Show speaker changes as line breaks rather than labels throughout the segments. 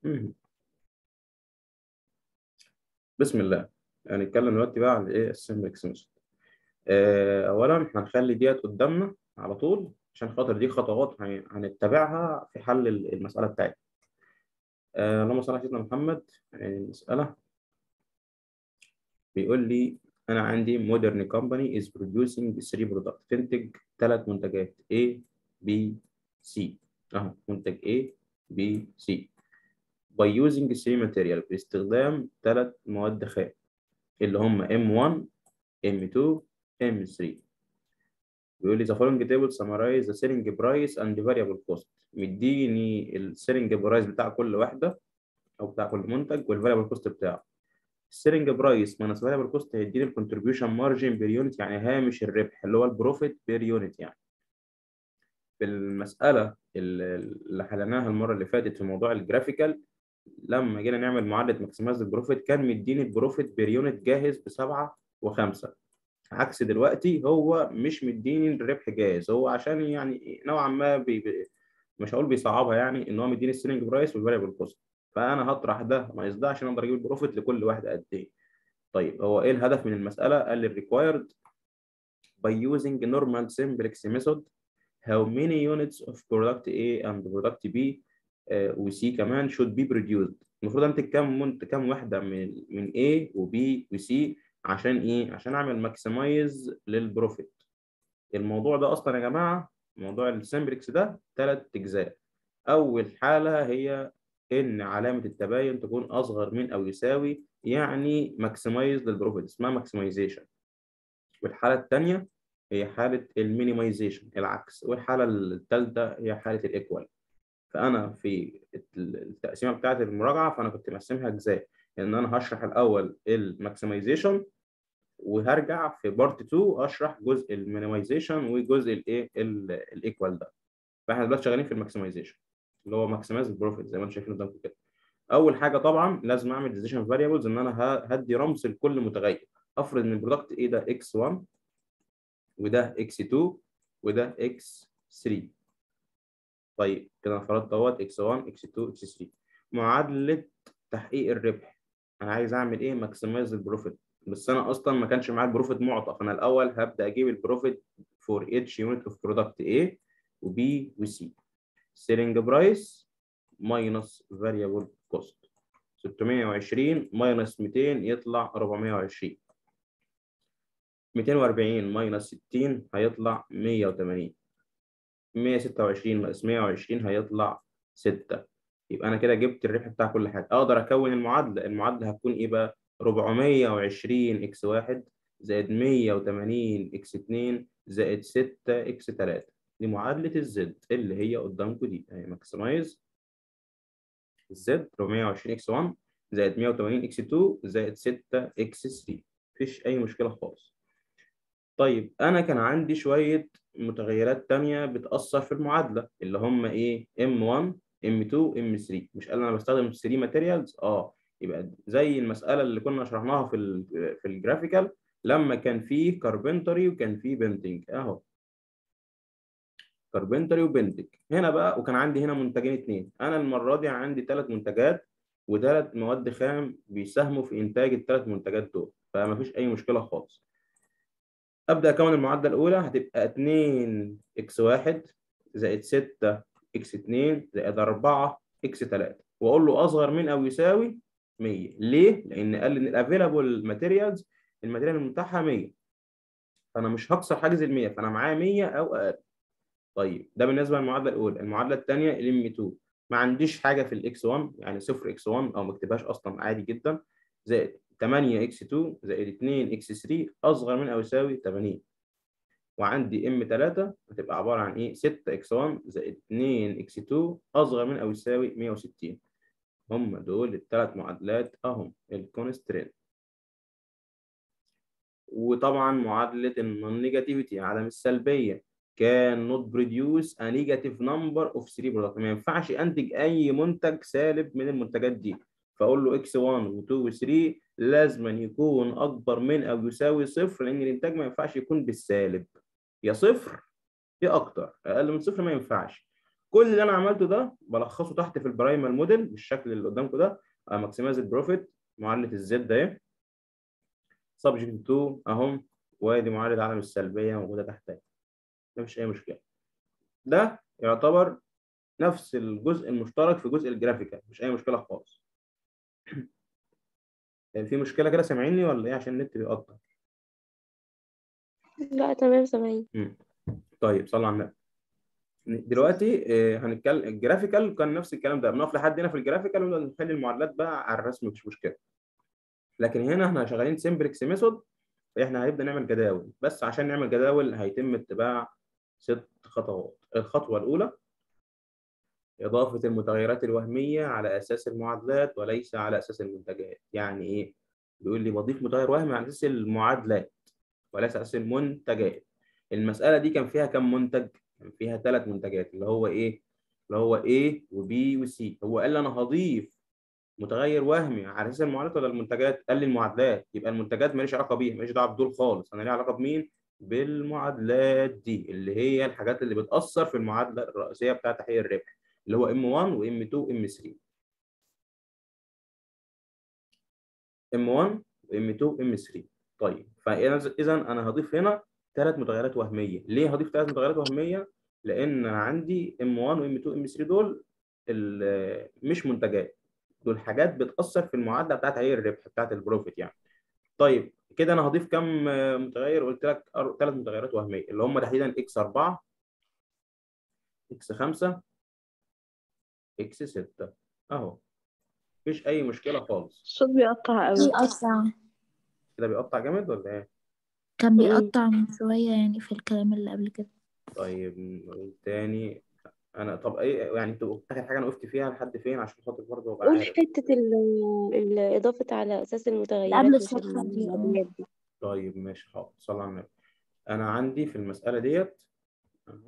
مم. بسم الله هنتكلم دلوقتي بقى عن ايه السمبلكس ميثود اولا احنا هنخلي ديت قدامنا على طول عشان خاطر دي خطوات هن- هنتبعها في حل ال- المساله بتاعتنا آه، اللهم صل على سيدنا محمد يعني المساله بيقول لي انا عندي مودرن كومباني از بروديوسينج 3 برودكت تنتج ثلاث منتجات A B C اهو منتج A B C by using 3 material باستخدام ثلاث مواد خام اللي هم M1 M2 M3 بيقول لي the following table summarize the selling price and the variable cost مديني السيلينج برايس بتاع كل واحدة أو بتاع كل منتج والفاريبل كوست بتاعه السيلينج برايس ماينس فاريبل كوست هيديني الكونتريبيوشن مارجن بير يونت يعني هامش الربح اللي هو البروفيت بير يونت يعني في المسألة اللي اللي حليناها المرة اللي فاتت في موضوع الجرافيكال لما جينا نعمل معادلة ماكسمايز البروفيت كان مديني البروفيت بير يونت جاهز بسبعة وخمسة عكس دلوقتي هو مش مديني الربح جاهز هو عشان يعني نوعا ما بي بي مش هقول بيصعبها يعني ان هو مديني السيلينج برايس والفاريبل كوست فانا هطرح ده ناقص ده عشان اقدر اجيب البروفيت لكل واحده قد ايه طيب هو ايه الهدف من المساله قال لي required by using normal simplex method how many units of product A and product B uh, و C كمان should be produced المفروض انتج كام منتج كام واحده من من A و B و C عشان ايه عشان اعمل ماكسمايز للبروفيت الموضوع ده اصلا يا جماعه موضوع السمبلكس ده ثلاث اجزاء اول حاله هي ان علامه التباين تكون اصغر من او يساوي يعني ماكسمايز للبروفيت اسمها ماكسمايزيشن والحاله الثانيه هي حاله المينيمايزيشن العكس والحاله الثالثه هي حاله الايكوال فانا في التقسيمه بتاعه المراجعه فانا كنت مقسمها اجزاء ان انا هشرح الاول الماكسمايزيشن وهرجع في بارت 2 اشرح جزء المينيمايزيشن وجزء الايه الايكوال ده فاحنا دلوقتي شغالين في الماكسمايزيشن اللي هو ماكسمايز البروفيت زي ما انتم شايفين قدامكم كده اول حاجه طبعا لازم اعمل ديسيشن فاريبلز ان انا ه- هدي رمز لكل متغير افرض ان البرودكت ايه ده x1 وده x2 وده x3 طيب كده انا فرضت اهوت x1 x2 x3 معادله تحقيق الربح انا عايز اعمل ايه ماكسمايز البروفيت بس انا اصلا ما كانش معايا البروفيت معطى فانا الاول هبدا اجيب البروفيت فور اتش يونت اوف برودكت A و B و C selling price minus variable cost 620 minus 200 يطلع 420 240 minus 60 هيطلع 180 126 ناقص 120 هيطلع 6 يبقى انا كده جبت الربح بتاع كل حاجه اقدر اكون المعادله المعادله هتكون ايه بقى 420 اكس 1 زائد 180 اكس 2 زائد 6 اكس 3 دي معادله الزد اللي هي قدامكم دي اهي ماكسمايز الزد 420 اكس 1 زائد 180 اكس 2 زائد 6 اكس 3 مفيش اي مشكله خالص طيب انا كان عندي شويه متغيرات تانية بتأثر في المعادلة اللي هم إيه؟ M1 M2 M3 مش قال أنا بستخدم 3 ماتيريالز؟ آه يبقى زي المسألة اللي كنا شرحناها في ال في الجرافيكال لما كان فيه كاربنتري وكان فيه بنتنج أهو كاربنتري وبنتنج هنا بقى وكان عندي هنا منتجين اتنين أنا المرة دي عندي ثلاث منتجات وثلاث مواد خام بيساهموا في إنتاج الثلاث منتجات دول فمفيش أي مشكلة خالص ابدا اكون المعادله الاولى هتبقى 2 اكس 1 زائد 6 اكس 2 زائد 4 اكس 3 واقول له اصغر من او يساوي 100 ليه؟ لان قال لي ان الافيلابل ماتيريالز الماتيريال المتاحه 100 فانا مش هكسر حاجز ال 100 فانا معايا 100 او اقل طيب ده بالنسبه للمعادله الاولى المعادله الثانيه الام 2 ما عنديش حاجه في الاكس 1 يعني 0 اكس 1 او ما اكتبهاش اصلا عادي جدا زائد 8 اكس 2 زائد 2 اكس 3 اصغر من او يساوي 80 وعندي ام 3 هتبقى عباره عن ايه 6 اكس 1 زائد 2 اكس 2 اصغر من او يساوي 160 هم دول الثلاث معادلات اهم الكونسترين وطبعا معادله النون نيجاتيفيتي عدم السلبيه كان نوت بروديوس ا نيجاتيف نمبر اوف 3 برودكت ما ينفعش انتج اي منتج سالب من المنتجات دي فاقول له اكس 1 و2 و3 لازما يكون اكبر من او يساوي صفر لان الانتاج ما ينفعش يكون بالسالب يا صفر يا اكتر اقل من صفر ما ينفعش كل اللي انا عملته ده بلخصه تحت في البرايمال موديل بالشكل اللي قدامكم ده ماكسمايز البروفيت معادله الزد اهي سبجكت 2 اهم وادي معادله عدم السلبيه موجوده تحت اهي مفيش اي مشكله ده يعتبر نفس الجزء المشترك في جزء الجرافيكال مش اي مشكله خالص في مشكله كده سامعيني ولا ايه عشان النت بيقطع
لا تمام سامعين
مم. طيب صلى على النبي دلوقتي آه، هنتكلم الجرافيكال كان نفس الكلام ده بنقف لحد هنا في الجرافيكال ونبدا نحل المعادلات بقى على الرسم مش مشكله لكن هنا احنا شغالين سمبلكس ميثود فاحنا هنبدا نعمل جداول بس عشان نعمل جداول هيتم اتباع ست خطوات الخطوه الاولى إضافة المتغيرات الوهمية على أساس المعادلات وليس على أساس المنتجات، يعني إيه؟ بيقول لي بضيف متغير وهمي على أساس المعادلات وليس على أساس المنتجات. المسألة دي كان فيها كم منتج؟ كان فيها ثلاث منتجات اللي هو إيه؟ اللي هو A وB وC، هو قال لي أنا هضيف متغير وهمي على أساس المعادلات ولا المنتجات؟ قال لي المعادلات، يبقى المنتجات ماليش علاقة بيها، ماليش دعوة بدول خالص، أنا ليا علاقة بمين؟ بالمعادلات دي اللي هي الحاجات اللي بتأثر في المعادلة الرئيسية بتاعت تحقيق الربح. اللي هو M1 و M2 و M3 M1 و M2 و M3 طيب فإذا أنا هضيف هنا ثلاث متغيرات وهمية ليه هضيف ثلاث متغيرات وهمية؟ لأن عندي M1 و M2 و M3 دول مش منتجات دول حاجات بتأثر في المعادلة بتاعت تحقيق الربح بتاعت البروفيت يعني طيب كده أنا هضيف كم متغير قلت لك ثلاث متغيرات وهمية اللي هم تحديدا X4 X5 اكس 6 اهو مفيش اي مشكله خالص
الصوت بيقطع قوي
بيقطع
كده بيقطع جامد ولا ايه
كان بيقطع من شوية يعني في الكلام اللي قبل كده
طيب نقول تاني انا طب ايه يعني انتوا اخر حاجه انا وقفت فيها لحد فين عشان خاطر برضه ابقى
قول
عارف
حتة ال- الإضافة على أساس المتغيرات
قبل
مش
الصفحة دي، اه.
المعادلات دي
طيب ماشي حاضر صلى على النبي انا عندي في المساله ديت أهو.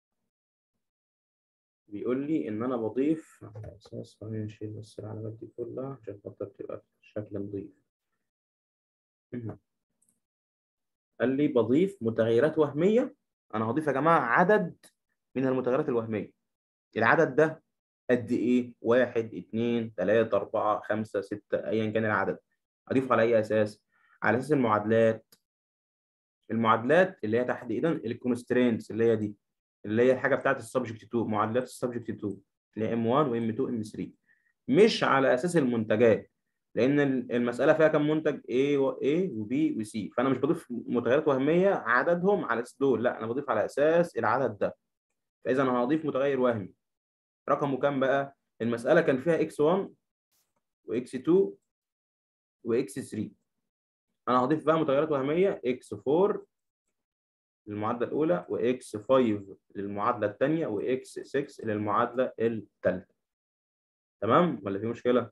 بيقول لي ان انا بضيف على اساس خلينا نشيل بس العلامات دي كلها عشان خاطر تبقى بشكل نظيف مهم. قال لي بضيف متغيرات وهميه انا هضيف يا جماعه عدد من المتغيرات الوهميه العدد ده قد ايه؟ واحد اثنين ثلاثة أربعة خمسة ستة أيا كان العدد أضيفه على أي أساس؟ على أساس المعادلات المعادلات اللي هي تحديدا الكونسترينتس اللي هي دي اللي هي الحاجة بتاعت السبجكت 2 معادلات السبجكت 2 اللي هي M1 و M2 و M3 مش على أساس المنتجات لأن المسألة فيها كم منتج A و A و B و C فأنا مش بضيف متغيرات وهمية عددهم على أساس دول لا أنا بضيف على أساس العدد ده فإذا أنا هضيف متغير وهمي رقمه كام بقى؟ المسألة كان فيها x1 وx2 وx3 أنا هضيف بقى متغيرات وهمية x4 للمعادلة الأولى وx5 للمعادلة الثانية وx6 للمعادلة الثالثة تمام ولا في مشكلة؟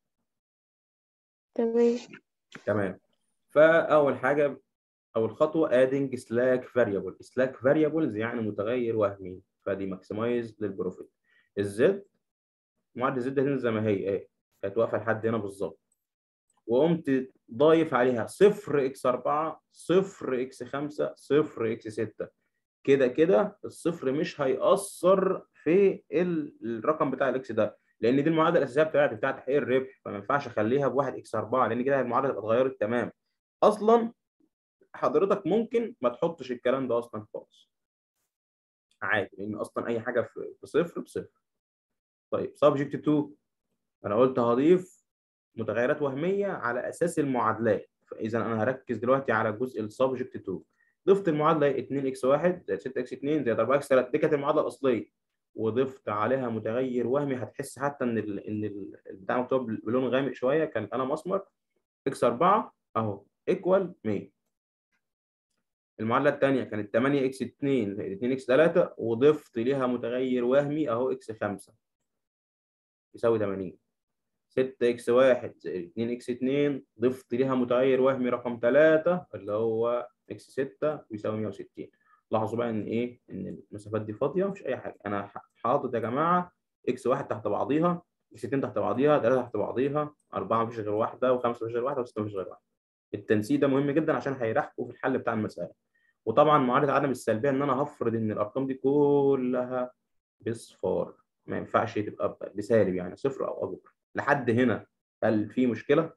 تمام
تمام فأول حاجة أول خطوة adding slack variable slack variables يعني متغير وهمي فدي ماكسمايز للبروفيت الزد معادله الزد هتنزل زي ما هي اهي كانت واقفه لحد هنا بالظبط وقمت ضايف عليها صفر اكس 4 صفر اكس 5 صفر اكس 6 كده كده الصفر مش هيأثر في ال- الرقم بتاع الاكس ده لان دي المعادله الاساسيه بتاعتي بتاعت تحقيق الربح فما ينفعش اخليها بواحد اكس 4 لان كده المعادله تبقى اتغيرت تمام اصلا حضرتك ممكن ما تحطش الكلام ده اصلا خالص عادي لان اصلا اي حاجه في في صفر بصفر طيب سبجكت 2 انا قلت هضيف متغيرات وهميه على اساس المعادلات فاذا انا هركز دلوقتي على جزء السبجكت 2 ضفت المعادله 2 اكس 1 زائد 6 اكس 2 زائد 4 اكس 3 دي كانت المعادله الاصليه وضفت عليها متغير وهمي هتحس حتى ان ال ان ال- البتاع مكتوب بلون غامق شويه كان القلم اسمر اكس 4 اهو ايكوال 100 المعادله الثانيه كانت 8 اكس 2 زائد 2 اكس 3 وضفت ليها متغير وهمي اهو اكس 5 يساوي 80 6 اكس 1 زائد 2 اكس 2 ضفت ليها متغير وهمي رقم 3 اللي هو اكس 6 بيساوي 160 لاحظوا بقى ان ايه ان المسافات دي فاضيه مفيش اي حاجه انا ح- حاطط يا جماعه اكس 1 تحت بعضيها اكس 2 تحت بعضيها 3 تحت بعضيها 4 مفيش غير واحده و5 مفيش غير واحده و6 مفيش غير واحده التنسيق ده مهم جدا عشان هيريحكم في الحل بتاع المساله وطبعا معادله عدم السلبيه ان انا هفرض ان الارقام دي كلها بصفار ما ينفعش تبقى ب- بسالب يعني صفر او اكبر لحد هنا هل في مشكله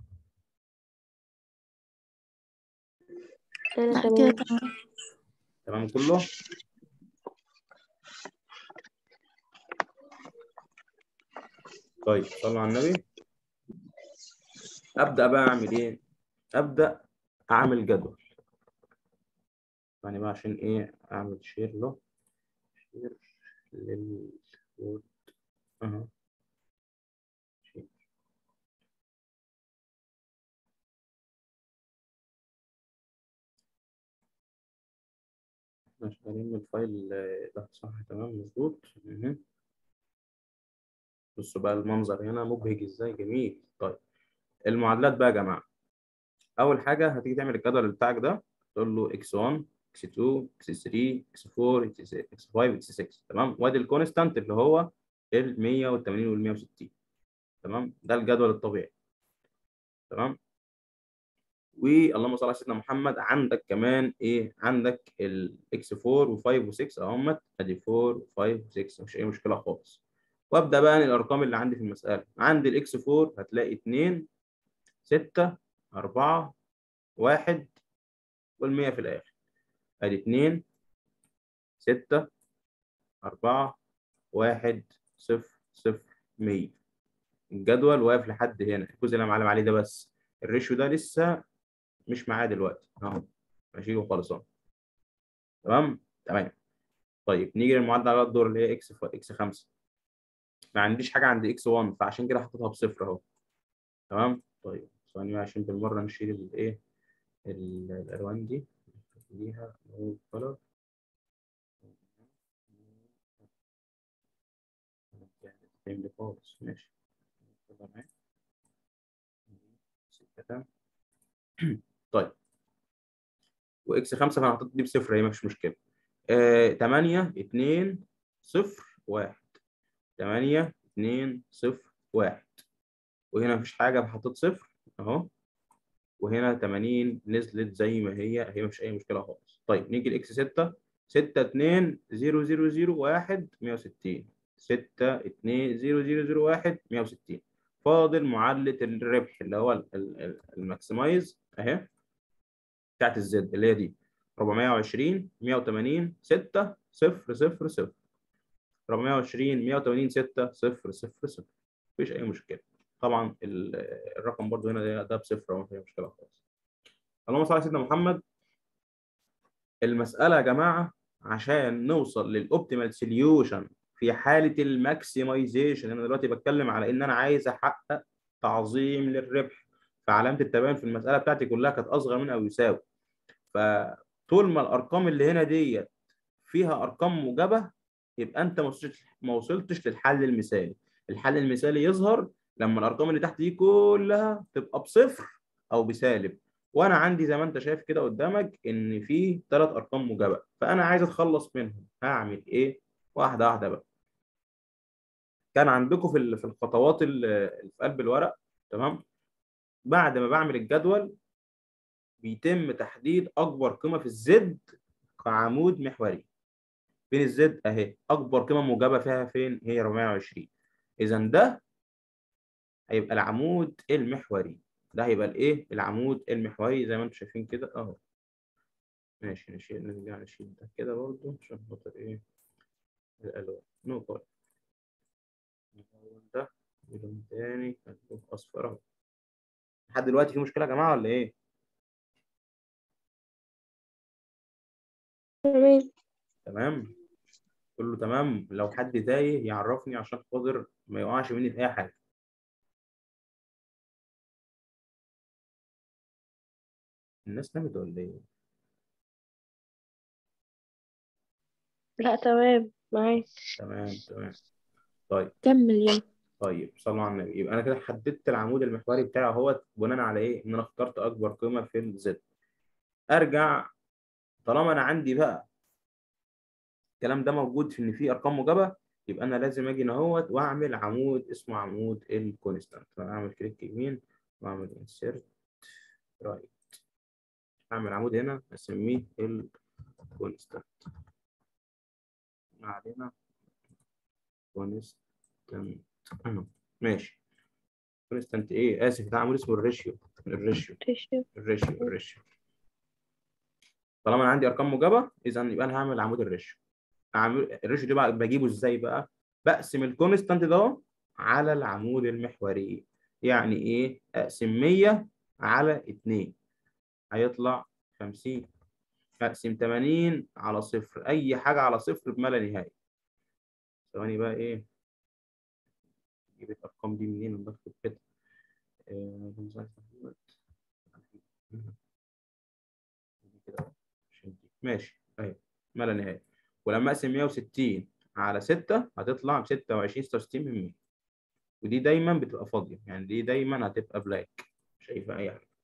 أنا
لا كده
تمام
تمام
تمام كله طيب صلوا على النبي ابدا بقى اعمل ايه ابدا اعمل جدول يعني بقى عشان ايه اعمل شير له شير للوورد اها شير. احنا شغالين من الفايل آه، ده صح تمام مظبوط مهم. بصوا بقى المنظر هنا مبهج ازاي جميل طيب المعادلات بقى يا جماعه اول حاجه هتيجي تعمل الجدول بتاعك ده تقول له x1 x2 x3 x4 x5 x6 تمام وادي الكونستانت اللي هو ال 180 وال 160 تمام ده الجدول الطبيعي تمام واللهم صل على سيدنا محمد عندك كمان ايه عندك ال x4 و5 و6 اهمت ادي 4 و5 و6 مش اي مشكله خالص وابدا بقى أنقل الارقام اللي عندي في المساله عندي الاكس 4 هتلاقي 2 6 4 1 وال100 في الاخر ادي 2 6 4 1 0 0 100 الجدول واقف لحد هنا الجزء اللي انا معلم عليه ده بس الريشيو ده لسه مش معاه دلوقتي اهو ماشي وخلصان تمام تمام طيب نيجي للمعادله على الدور اللي هي اكس ف... اكس 5 ما عنديش حاجه عند اكس 1 فعشان كده حطيتها بصفر اهو تمام طيب ثانيه عشان بالمره نشيل الايه ال- الالوان دي نخليها نو كلر يعني خالص ماشي تمام ستة. طيب واكس 5 فانا حطيت دي بصفر هي مفيش مشكله آه 8 2 0 1 8 2 0 1 وهنا مفيش حاجه فحطيت صفر اهو وهنا 80 نزلت زي ما هي هي مش اي مشكله خالص طيب نيجي لاكس 6 6 2 0 0 0 1 160 6 2 0 0 0 1 160 فاضل معادله الربح اللي هو ال- ال- ال- الماكسمايز اهي بتاعت الزد اللي هي دي 420 180 6 0 0 0 420 180 6 0 0 0 مفيش اي مشكله طبعا ال- الرقم برضو هنا ده, ده بصفر ما فيش مشكله خالص اللهم صل على سيدنا محمد المساله يا جماعه عشان نوصل للاوبتيمال سوليوشن في حاله الماكسمايزيشن انا دلوقتي بتكلم على ان انا عايز احقق تعظيم للربح فعلامه التباين في المساله بتاعتي كلها كانت اصغر من او يساوي فطول ما الارقام اللي هنا ديت فيها ارقام موجبه يبقى انت ما وصلتش ما وصلتش للحل المثالي الحل المثالي يظهر لما الارقام اللي تحت دي كلها تبقى بصفر او بسالب وانا عندي زي ما انت شايف كده قدامك ان في ثلاث ارقام موجبه فانا عايز اتخلص منهم هعمل ايه واحده واحده بقى كان عندكم في ال- في الخطوات ال- اللي في قلب الورق تمام بعد ما بعمل الجدول بيتم تحديد اكبر قيمه في الزد كعمود محوري فين الزد اهي اكبر قيمه موجبه فيها فين هي 420 اذا ده هيبقى العمود المحوري ده هيبقى الايه العمود المحوري زي ما انتم شايفين كده اهو ماشي نشيل نرجع نشيل ده كده برضه عشان خاطر ايه الالوان نو كول اللون ده ولون تاني هنشوف اصفر اهو لحد دلوقتي في مشكله يا جماعه ولا ايه
تمام
تمام كله تمام لو حد تايه يعرفني عشان خاطر ما يقعش مني في اي حاجه الناس نامت ولا ايه
لا تمام معاك
تمام تمام طيب
كمل يلا
طيب صلوا على النبي يبقى انا كده حددت العمود المحوري بتاعي اهوت بناء على ايه ان انا اخترت اكبر قيمه في الزد ارجع طالما انا عندي بقى الكلام ده موجود في ان في ارقام موجبه يبقى انا لازم اجي هنا اهوت واعمل عمود اسمه عمود الكونستانت فاعمل كليك يمين واعمل انسيرت رايت اعمل عمود هنا اسميه الكونستانت ما علينا كونستانت ماشي كونستانت ايه اسف ده عمود اسمه الريشيو الريشيو
ريشيو
الريشيو الريشيو طالما انا عندي ارقام موجبه اذا يبقى انا هعمل عمود الريشيو عمود الريشيو ده بقى بجيبه ازاي بقى بقسم الكونستانت ده على العمود المحوري يعني ايه اقسم 100 على 2 هيطلع 50 اقسم 80 على صفر اي حاجه على صفر بما لا نهايه ثواني بقى ايه نجيب الارقام دي منين ونكتب كده آه، دي كده أهو، عشان دي. ماشي اهي ما لا نهايه ولما اقسم 160 على 6 هتطلع ب 26 66 من 100 ودي دايما بتبقى فاضيه يعني دي دايما هتبقى بلاك مش شايفه اي حاجه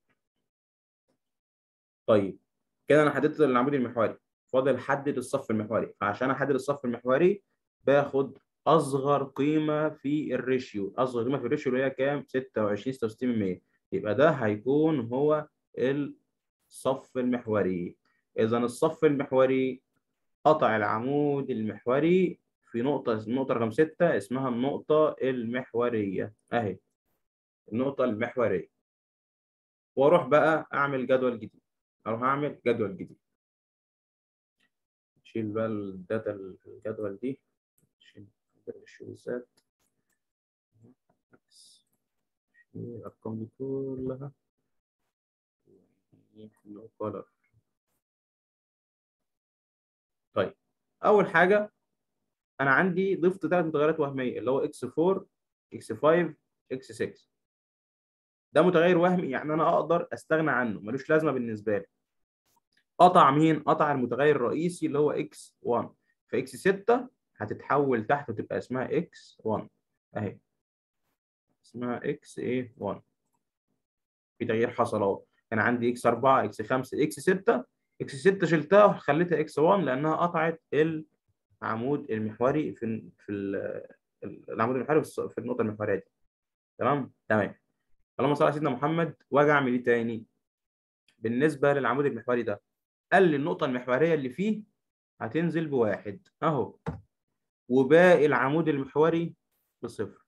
طيب كده انا حددت العمود المحوري فاضل حدد الصف المحوري فعشان احدد الصف المحوري باخد اصغر قيمه في الريشيو اصغر قيمه في الريشيو اللي هي كام 26 66 من 100 يبقى ده هيكون هو الصف المحوري اذا الصف المحوري قطع العمود المحوري في نقطة النقطة رقم 6 اسمها النقطة المحورية أهي النقطة المحورية وأروح بقى أعمل جدول جديد أروح أعمل جدول جديد نشيل بقى الداتا اللي في الجدول دي نشيل الشو بالذات نشيل الأرقام دي كلها نو كولر طيب أول حاجة انا عندي ضفت ثلاث متغيرات وهميه اللي هو اكس 4 اكس 5 اكس 6 ده متغير وهمي يعني انا اقدر استغنى عنه ملوش لازمه بالنسبه لي قطع مين قطع المتغير الرئيسي اللي هو اكس 1 فاكس 6 هتتحول تحت وتبقى اسمها اكس 1 اهي اسمها اكس ايه 1 في تغيير حصل اهو كان عندي اكس 4 اكس 5 اكس 6 اكس 6 شلتها وخليتها اكس 1 لانها قطعت ال عمود المحوري في في العمود المحوري في النقطه المحوريه دي تمام تمام اللهم صل على سيدنا محمد واجي اعمل ايه تاني بالنسبه للعمود المحوري ده قال لي النقطه المحوريه اللي فيه هتنزل بواحد اهو وباقي العمود المحوري بصفر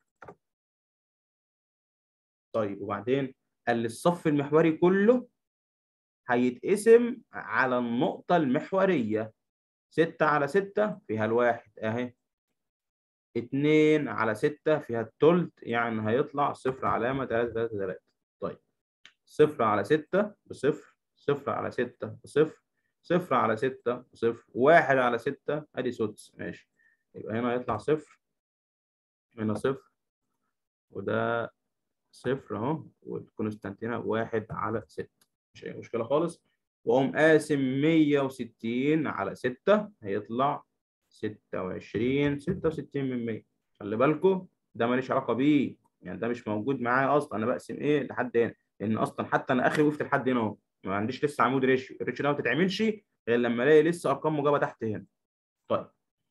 طيب وبعدين قال لي الصف المحوري كله هيتقسم على النقطه المحوريه ستة على ستة فيها الواحد أهي اتنين على ستة فيها التلت يعني هيطلع صفر علامة تلاتة تلاتة تلاتة طيب صفر على ستة بصفر صفر على ستة بصفر صفر على ستة بصفر واحد على ستة أدي سدس ماشي يبقى هنا هيطلع صفر هنا صفر وده صفر أهو والكونستانت هنا واحد على ستة مش أي مشكلة خالص واقوم قاسم 160 على 6 هيطلع 26 66 من 100 خلي بالكم ده ماليش علاقه بيه يعني ده مش موجود معايا اصلا انا بقسم ايه لحد هنا لان اصلا حتى انا اخري وقفت لحد هنا اهو ما عنديش لسه عمود ريشيو الريشيو ده ما بتتعملش غير لما الاقي لسه ارقام موجبه تحت هنا طيب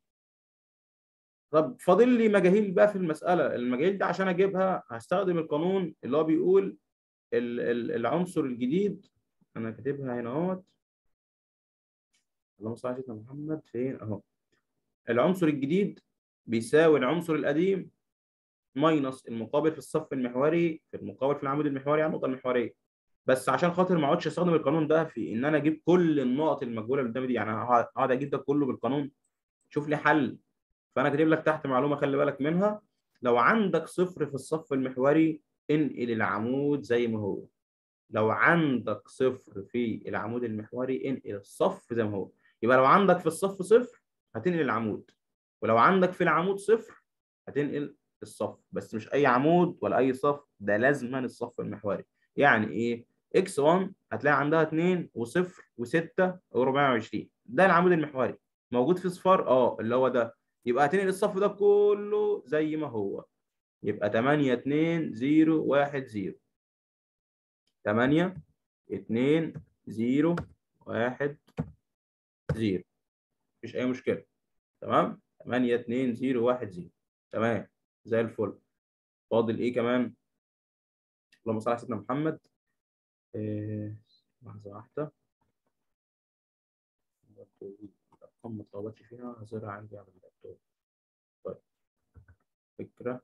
طب فاضل لي مجاهيل بقى في المساله المجاهيل دي عشان اجيبها هستخدم القانون اللي هو بيقول العنصر الجديد انا كاتبها هنا اهوت اللهم صل على سيدنا محمد فين اهو العنصر الجديد بيساوي العنصر القديم ماينص المقابل في الصف المحوري في المقابل في العمود المحوري على النقطه المحوريه بس عشان خاطر ما اقعدش استخدم القانون ده في ان انا اجيب كل النقط المجهوله اللي قدامي دي يعني اقعد اجيب ده كله بالقانون شوف لي حل فانا كاتب لك تحت معلومه خلي بالك منها لو عندك صفر في الصف المحوري انقل العمود زي ما هو لو عندك صفر في العمود المحوري انقل الصف زي ما هو يبقى لو عندك في الصف صفر هتنقل العمود ولو عندك في العمود صفر هتنقل الصف بس مش اي عمود ولا اي صف ده لازما الصف المحوري يعني ايه اكس 1 هتلاقي عندها 2 و0 و6 و420 ده العمود المحوري موجود في صفار اه اللي هو ده يبقى هتنقل الصف ده كله زي ما هو يبقى 8 2 0 1 0 8 2 0 1 0 مفيش أي مشكلة تمام 8 2 0 1 0 تمام زي الفل فاضل إيه كمان اللهم صل على سيدنا محمد إيه... لحظة واحدة الأرقام ما اتلخبطش فيها هظهرها عندي على اللابتوب طيب فكرة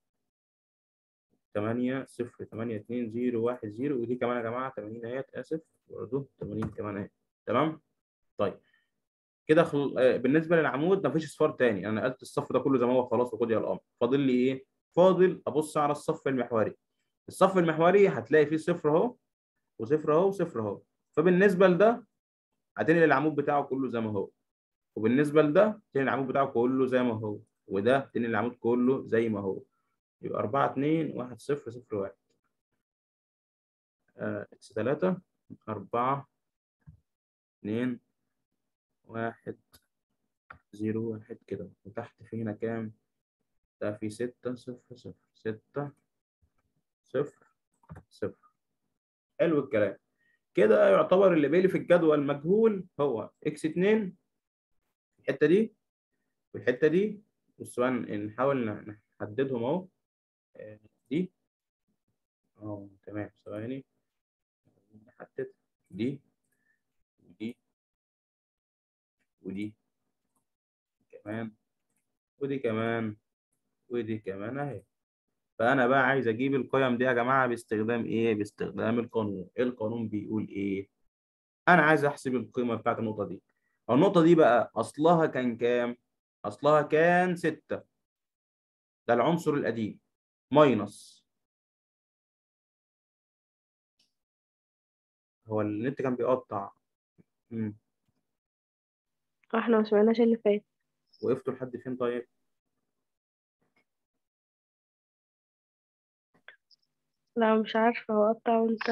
تمانية صفر تمانية اتنين زيرو واحد زيرو ودي كمان يا جماعة تمانين اهيت آسف برضه تمانين كمان اهي تمام طيب كده خل... آه، بالنسبة للعمود مفيش اصفار تاني أنا نقلت الصف ده كله زي ما هو خلاص وخد يا الأمر فاضل لي إيه؟ فاضل أبص على الصف المحوري الصف المحوري هتلاقي فيه صفر أهو وصفر أهو وصفر أهو فبالنسبة لده هتنقل العمود بتاعه كله زي ما هو وبالنسبة لده تنقل العمود بتاعه كله زي ما هو وده تنقل العمود كله زي ما هو يبقى 4 2 1 0 0 1 اكس 3 4 2 1 0 1 كده وتحت في هنا كام؟ ده في 6 0 0 6 0 0 حلو الكلام كده يعتبر اللي باقي لي في الجدول مجهول هو اكس 2 الحته دي والحته دي والسؤال نحاول نحددهم اهو آه، دي اه تمام ثواني نحدد دي ودي ودي كمان ودي كمان ودي كمان اهي فانا بقى عايز اجيب القيم دي يا جماعه باستخدام ايه باستخدام القانون القانون بيقول ايه انا عايز احسب القيمه بتاعت النقطه دي النقطه دي بقى اصلها كان كام اصلها كان 6 ده العنصر القديم ماينس هو النت كان بيقطع مم.
احنا ما سمعناش اللي فات
وقفتوا لحد فين طيب
لا مش عارفة هو قطع وانت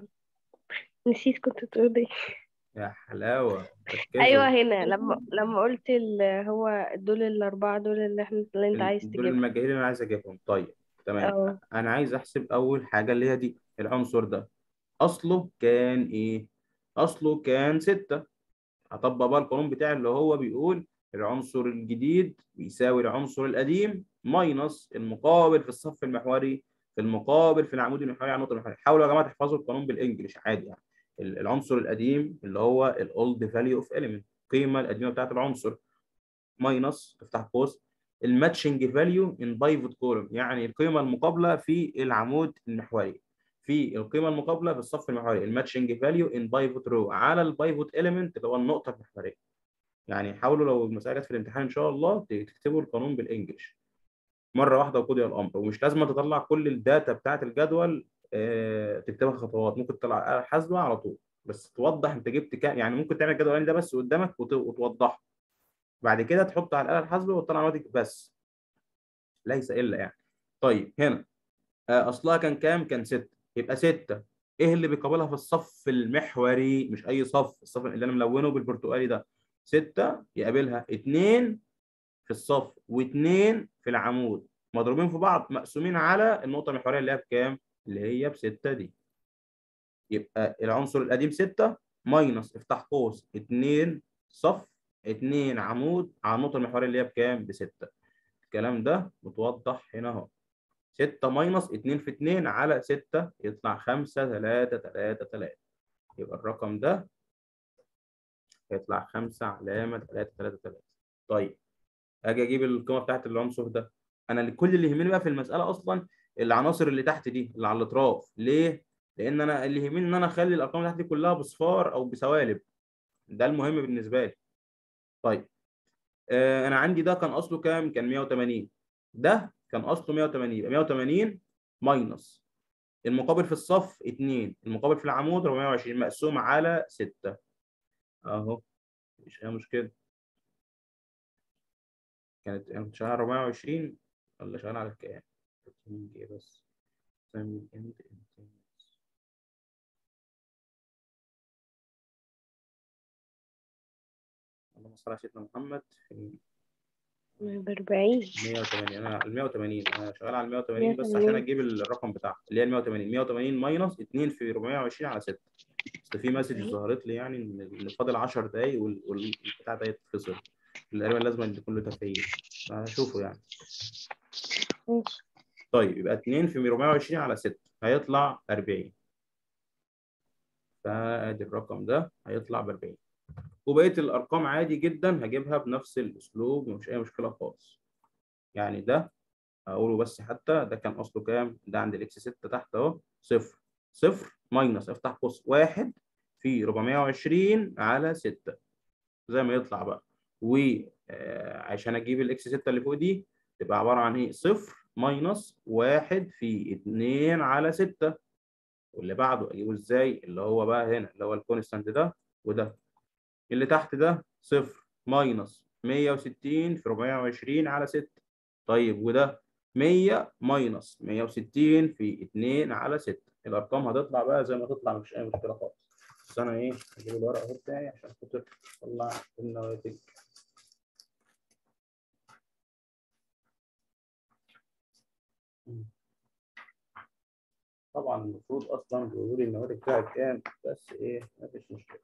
نسيت كنت تقول ايه
يا حلاوه
ايوه
ركزوا
هنا لما لما قلت ال... هو دول الاربعة دول اللي احنا اللي انت عايز
دول
تجيبهم
المجاهيل اللي انا عايز اجيبهم طيب تمام
اه
انا عايز احسب اول حاجه اللي هي دي العنصر ده اصله كان ايه اصله كان 6 هطبق بقى القانون بتاعي اللي هو بيقول العنصر الجديد بيساوي العنصر القديم ماينس المقابل في الصف المحوري في المقابل في العمود المحوري على النقطه المحوريه حاولوا يا جماعه تحفظوا القانون بالانجلش عادي يعني ال- العنصر القديم اللي هو الاولد فاليو اوف element القيمه القديمه بتاعت العنصر ماينس تفتح قوس الماتشنج فاليو ان بايفوت كولوم يعني القيمه المقابله في العمود المحوري في القيمه المقابله في الصف المحوري الماتشنج فاليو ان بايفوت رو على البايفوت اليمنت اللي هو النقطه المحوريه يعني حاولوا لو المساله جت في الامتحان ان شاء الله تكتبوا القانون بالانجلش مره واحده وقضي الامر ومش لازم تطلع كل الداتا بتاعت الجدول آه، تكتبها خطوات ممكن تطلع آلة حاسبه على طول بس توضح انت جبت كام يعني ممكن تعمل الجدول ده بس قدامك وت- وتوضحه بعد كده تحط على الآلة الحاسبة وتطلع ناتج بس ليس إلا يعني طيب هنا آه، أصلها كان كام؟ كان 6 يبقى 6 إيه اللي بيقابلها في الصف المحوري مش أي صف الصف اللي أنا ملونه بالبرتقالي ده 6 يقابلها 2 في الصف و2 في العمود مضروبين في بعض مقسومين على النقطة المحورية اللي هي بكام؟ اللي هي بستة دي يبقى العنصر القديم 6 ماينس افتح قوس 2 صف 2 عمود على النقطة المحورية اللي هي بكام؟ ب 6 الكلام ده متوضح هنا اهو 6 ماينس 2 في 2 على 6 يطلع 5 3 3 3 يبقى الرقم ده هيطلع 5 علامة 3 3 3 طيب اجي اجيب القيمة بتاعت العنصر ده انا اللي- كل اللي يهمني بقى في المسألة اصلا العناصر اللي تحت دي اللي على الاطراف ليه؟ لان انا اللي يهمني ان انا اخلي الارقام اللي تحت دي كلها بصفار او بسوالب ده المهم بالنسبة لي طيب آه، انا عندي ده كان اصله كام؟ كان 180 ده كان اصله 180 يبقى 180 ماينس المقابل في الصف 2 المقابل في العمود 420 مقسوم على 6 اهو مش اي مشكله كانت انا كنت شغال 420 ولا شغال على كام؟ ايه بس سمي انت انت اللهم صل على سيدنا محمد في
بأربعين
180 انا ال 180 انا شغال على ال 180 بس
180.
عشان اجيب الرقم بتاعها اللي هي ال 180 180 ماينس 2 في 420 على 6 بس في مسج ظهرت لي يعني ان إن فاضل 10 دقايق وال- والبتاع ده يتفصل تقريبا لازم يكون له تفعيل هشوفه يعني
ماشي
طيب يبقى 2 في 420 على 6 هيطلع 40 فادي الرقم ده هيطلع ب 40 وبقيه الارقام عادي جدا هجيبها بنفس الاسلوب مفيش اي مشكله خالص يعني ده اقوله بس حتى ده كان اصله كام ده عند الاكس 6 تحت اهو صفر صفر ماينس افتح قوس واحد في 420 على 6 زي ما يطلع بقى وعشان اجيب الاكس 6 اللي فوق دي تبقى عباره عن ايه صفر ماينس واحد في 2 على 6 واللي بعده اجيبه ازاي اللي هو بقى هنا اللي هو الكونستانت ده وده اللي تحت ده صفر ماينس 160 في 420 على 6 طيب وده 100 ماينس 160 في 2 على 6 الارقام هتطلع بقى زي ما تطلع مفيش اي مشكله خالص بس انا ايه هجيب الورقه اهو بتاعي عشان خاطر اطلع النواتج طبعا المفروض اصلا بيقولوا لي النواتج بتاعك كام بس ايه مفيش مشكله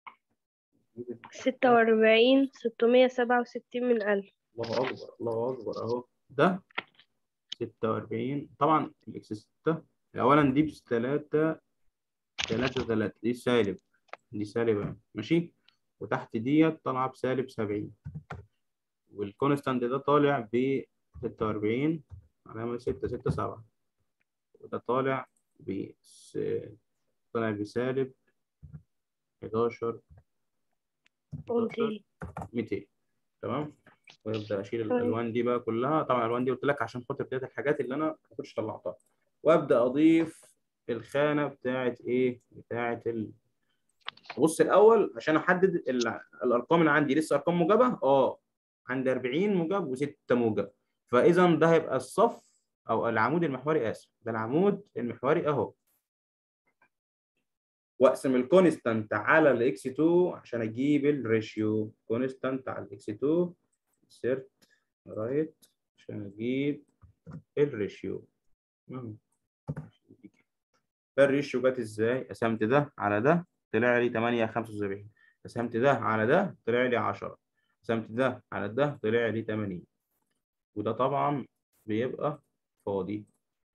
ستة وأربعين ستمية سبعة وستين من ألف
الله اكبر الله اكبر اهو ده 46 طبعا الاكس 6 اولا دي بس 3 3 3 دي سالب دي سالبة ماشي وتحت ديت طالعة بسالب 70 والكونستانت ده طالع ب 46 علامة 6 6 7 وده طالع ب طالع بسالب 11
ومتين
200 تمام وابدا اشيل
تمام.
الالوان دي بقى كلها طبعا الالوان دي قلت لك عشان خاطر ديت الحاجات اللي انا ما كنتش طلعتها وابدا اضيف الخانه بتاعه ايه بتاعه ال... بص الاول عشان احدد ال... الارقام اللي عندي لسه ارقام موجبه اه عندي 40 موجب و6 موجب فاذا ده هيبقى الصف او العمود المحوري اسف ده العمود المحوري اهو واقسم الكونستانت على الاكس 2 عشان اجيب الريشيو كونستانت على الاكس 2 سيرت رايت عشان اجيب الريشيو مم. الريشيو جت ازاي قسمت ده على ده طلع لي 8 75 قسمت ده على ده طلع لي 10 قسمت ده على ده طلع لي 80 وده طبعا بيبقى فاضي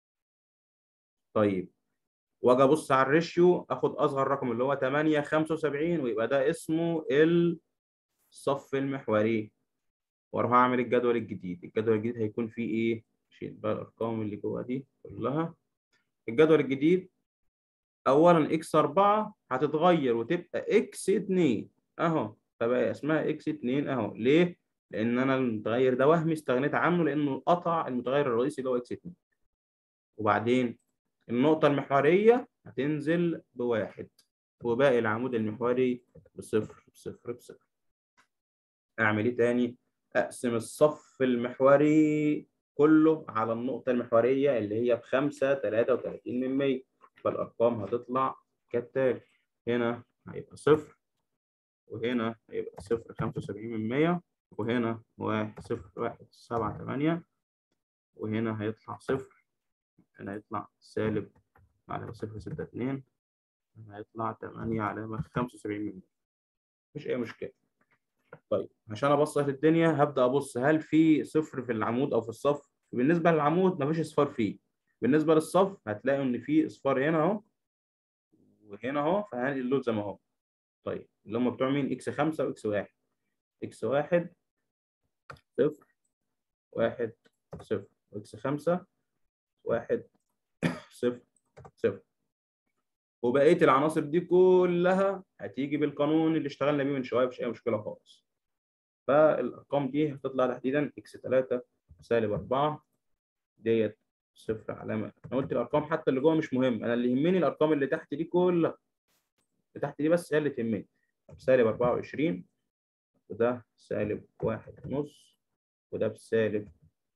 طيب واجي ابص على الريشيو اخد اصغر رقم اللي هو 8 75 ويبقى ده اسمه الصف المحوري واروح اعمل الجدول الجديد الجدول الجديد هيكون فيه ايه شيل بقى الارقام اللي جوه دي كلها الجدول الجديد اولا اكس 4 هتتغير وتبقى اكس 2 اهو فبقى اسمها اكس 2 اهو ليه لان انا المتغير ده وهمي استغنيت عنه لانه قطع المتغير الرئيسي اللي هو اكس 2 وبعدين النقطة المحورية هتنزل بواحد وباقي العمود المحوري بصفر بصفر بصفر أعمل إيه تاني؟ أقسم الصف المحوري كله على النقطة المحورية اللي هي بخمسة تلاتة وتلاتين من مية فالأرقام هتطلع كالتالي هنا هيبقى صفر وهنا هيبقى صفر خمسة وسبعين من مية وهنا واحد صفر واحد سبعة تمانية وهنا هيطلع صفر هنا هيطلع سالب علامة صفر ستة اتنين هنا هيطلع تمانية علامة خمسة وسبعين من مية مفيش أي مشكلة طيب عشان أبسط الدنيا هبدأ أبص هل في صفر في العمود أو في الصف بالنسبة للعمود مفيش أصفار فيه بالنسبة للصف هتلاقوا إن في أصفار هنا أهو وهنا أهو فهنقل اللود زي ما هو طيب اللي هم بتوع مين إكس خمسة وإكس واحد إكس واحد صفر واحد صفر وإكس خمسة واحد صفر صفر وبقيه العناصر دي كلها هتيجي بالقانون اللي اشتغلنا بيه من شويه مفيش اي مشكله خالص فالارقام دي هتطلع تحديدا اكس 3 سالب 4 ديت صفر علامه انا قلت الارقام حتى اللي جوه مش مهم انا اللي يهمني الارقام اللي تحت دي كلها اللي تحت دي بس هي اللي تهمني سالب 24 وده سالب واحد ونص وده بسالب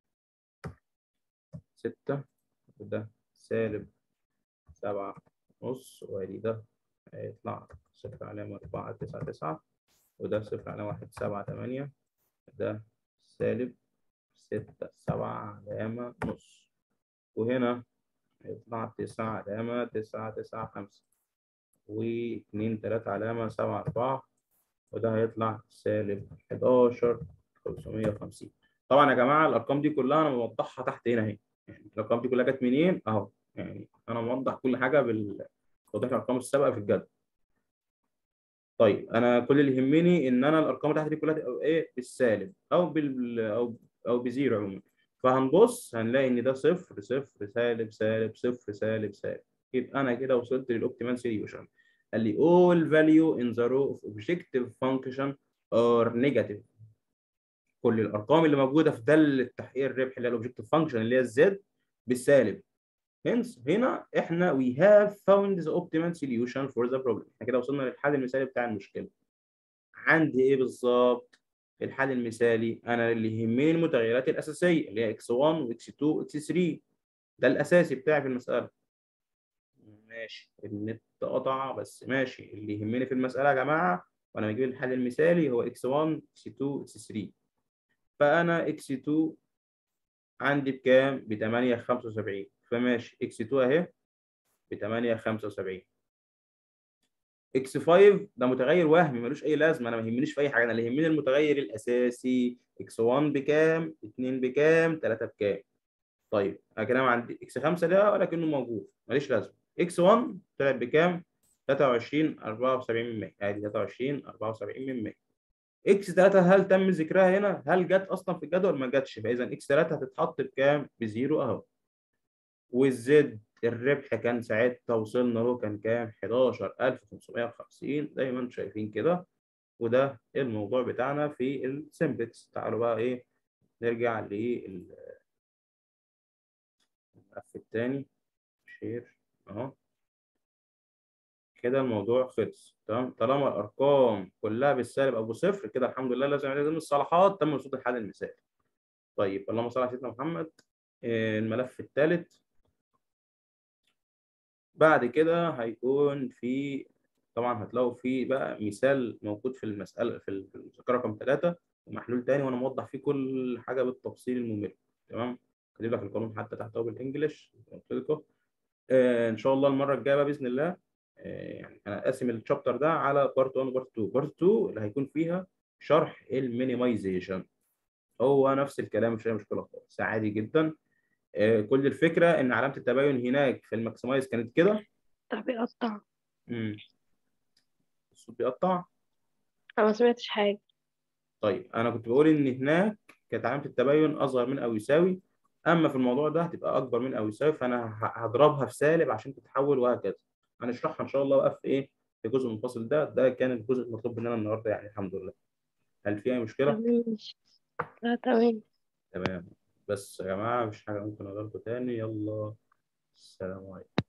ستة وده سالب سبعة ونص وادي ده هيطلع صفر علامة أربعة تسعة تسعة وده صفر علامة واحد سبعة تمانية ده سالب ستة سبعة علامة نص وهنا هيطلع تسعة علامة تسعة تسعة خمسة واتنين تلاتة علامة سبعة أربعة وده هيطلع سالب حداشر خمسمية وخمسين طبعا يا جماعة الأرقام دي كلها أنا موضحها تحت هنا أهي يعني الارقام دي كلها جت منين اهو يعني انا موضح كل حاجه بالتوضيح الارقام السابقه في الجدول طيب انا كل اللي يهمني ان انا الارقام اللي تحت دي كلها تبقى ايه بالسالب او بال او او بزيرو عموما فهنبص هنلاقي ان ده صفر صفر سالب سالب صفر سالب سالب يبقى انا كده وصلت للاوبتيمال سوليوشن قال لي all value in the row of objective function are negative كل الارقام اللي موجوده في داله تحقيق الربح اللي هي الاوبجكتيف فانكشن اللي هي الزد بالسالب hence هنا احنا we have found the optimal solution for the problem احنا كده وصلنا للحل المثالي بتاع المشكله عندي ايه بالظبط في الحل المثالي انا اللي يهمني المتغيرات الاساسيه اللي هي x1 وx2 وx3 ده الاساسي بتاعي في المساله ماشي النت قطع بس ماشي اللي يهمني في المساله يا جماعه وانا بجيب الحل المثالي هو x1 x2 x3 فانا x2 عندي بكام ب 8 75 فماشي x2 اهي ب 8 75 x5 ده متغير وهمي ملوش اي لازمه انا ما يهمنيش في اي حاجه انا اللي يهمني المتغير الاساسي x1 بكام 2 بكام 3 بكام طيب انا كده عندي x5 ده ولكنه موجود ماليش لازمه x1 طلع بكام 23 74 من 100 ادي 23 74 من 100 x 3 هل تم ذكرها هنا هل جت اصلا في الجدول ما جاتش فاذا x 3 هتتحط بكام بزيرو اهو والزد الربح كان ساعتها وصلنا له كان كام 11550 زي ما انتم شايفين كده وده الموضوع بتاعنا في السمبلكس تعالوا بقى ايه نرجع للملف الثاني شير اهو كده الموضوع خلص تمام طالما الارقام كلها بالسالب او بصفر كده الحمد لله لازم لازم الصلاحات تم وصول الحل المثالي طيب اللهم صل على سيدنا محمد الملف الثالث بعد كده هيكون في طبعا هتلاقوا في بقى مثال موجود في المساله في المذكره رقم ثلاثة ومحلول تاني وانا موضح فيه كل حاجه بالتفصيل الممل تمام كاتب لك القانون حتى تحت بالانجلش قلت لكم آه ان شاء الله المره الجايه بقى باذن الله آه يعني انا قاسم الشابتر ده على بارت 1 وبارت 2 بارت 2 اللي هيكون فيها شرح المينيمايزيشن هو نفس الكلام مش مشكله خالص عادي جدا آه كل الفكره ان علامه التباين هناك في الماكسمايز كانت كده
طب بيقطع
امم الصوت بيقطع
انا ما سمعتش حاجه
طيب انا كنت بقول ان هناك كانت علامه التباين اصغر من او يساوي اما في الموضوع ده هتبقى اكبر من او يساوي فانا هضربها في سالب عشان تتحول وهكذا هنشرحها ان شاء الله بقى في ايه في الجزء المنفصل ده ده كان الجزء المطلوب مننا النهارده يعني الحمد لله هل في اي مشكله
ماشي لا تمام
تمام بس يا جماعه مش حاجه ممكن اقول لكم تاني يلا السلام عليكم